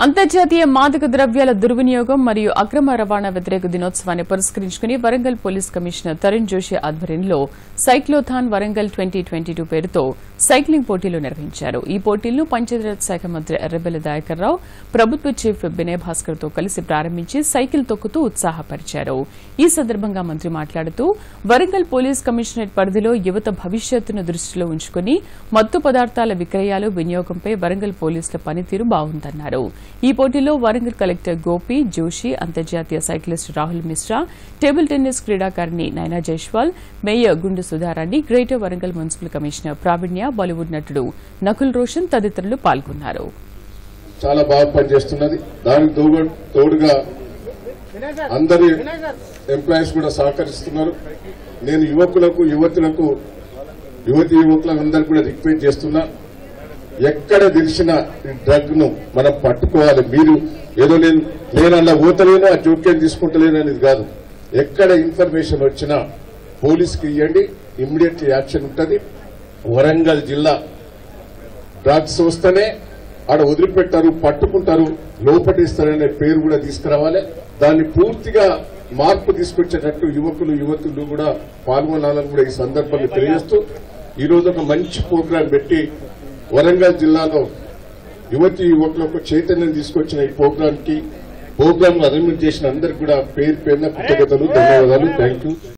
అంతర్జాతీయ మాదక ద్రవ్యాల దుర్వినియోగం మరియు అక్రమ రవాణా వ్యతిరేక దినోత్సవాన్ని పురస్కరించుకుని వరంగల్ పోలీస్ కమిషనర్ తరుణ్ జోషి ఆధ్వర్యంలో cyclothon Warangal twenty twenty two పేరుతో సైక్లింగ్ పోటీలు నిర్వహించారు ఈ పోటీలను పంచాయతీరాజ్ శాఖ మంత్రి ఎర్రబెల్లి దయాకర్ రావు ప్రభుత్వ చీఫ్ వినయ్ భాస్కర్ తో కలిసి ప్రారంభించి సైకిల్ తొక్కుతూ ఉత్సాహపరిచారు ఈ సందర్భంగా మంత్రి మాట్లాడుతూ వరంగల్ పోలీస్ కమిషనరేట్ పరిధిలో యువత భవిష్యత్తును దృష్టిలో ఉంచుకుని మత్తు పదార్థాల విక్రయాలు వినియోగంపై వరంగల్ పోలీసుల పనితీరు బాగుందన్నారు ఈ పోటీలో వరంగల్ కలెక్టర్ గోపి జోషి అంతర్జాతీయ cyclist Rahul Mishra table tennis క్రీడాకారిణి Naina Jaiswal mayor Gundu Sudharani greater Warangal municipal commissioner Pravinya Bollywood నటుడు నకుల్ రోషన్ తదితరులు పాల్గొన్నారు చాలా బాగా పనిచేస్తున్నది దానికి తోడు తోడుగా అందరి ఎంప్లాయీస్ కూడా సహకరిస్తున్నారు నేను యువకులకు యువతులకు యువతి యువకులకు అందరు కూడా రిక్వెస్ట్ చేస్తున్నా ఎక్కడ తెలిసిన ఈ డ్రగ్ ను మనం పట్టుకోవాలి మీరు ఏదో నేను నేనన్నా పోతలేను ఆ జోక్యం తీసుకుంటలేను అనేది కాదు ఎక్కడ ఇన్ఫర్మేషన్ వచ్చినా పోలీస్కి ఇవ్వండి ఇమ్మీడియట్లీ యాక్షన్ ఉంటుంది వరంగల్ జిల్లా డ్రగ్స్ వస్తేనే ఆడ వదిలిపెట్టారు పట్టుకుంటారు లోపటిస్తారనే పేరు కూడా తీసుకురావాలి దాన్ని పూర్తిగా మార్పు తీసుకొచ్చేటట్టు యువకులు యువతులు కూడా పాల్గొనాలని కూడా ఈ సందర్భంగా తెలియజేస్తూ ఈ రోజు ఒక మంచి ప్రోగ్రాం పెట్టి వరంగల్ జిల్లాలో యువతి యువకులకు చైతన్యం తీసుకొచ్చిన ఈ ప్రోగ్రాం కి ప్రోగ్రాం అరేంజ్ చేసిన అందరికి కూడా పేరు పేరున కృతజ్ఞతలు ధన్యవాదాలు థ్యాంక్ యూ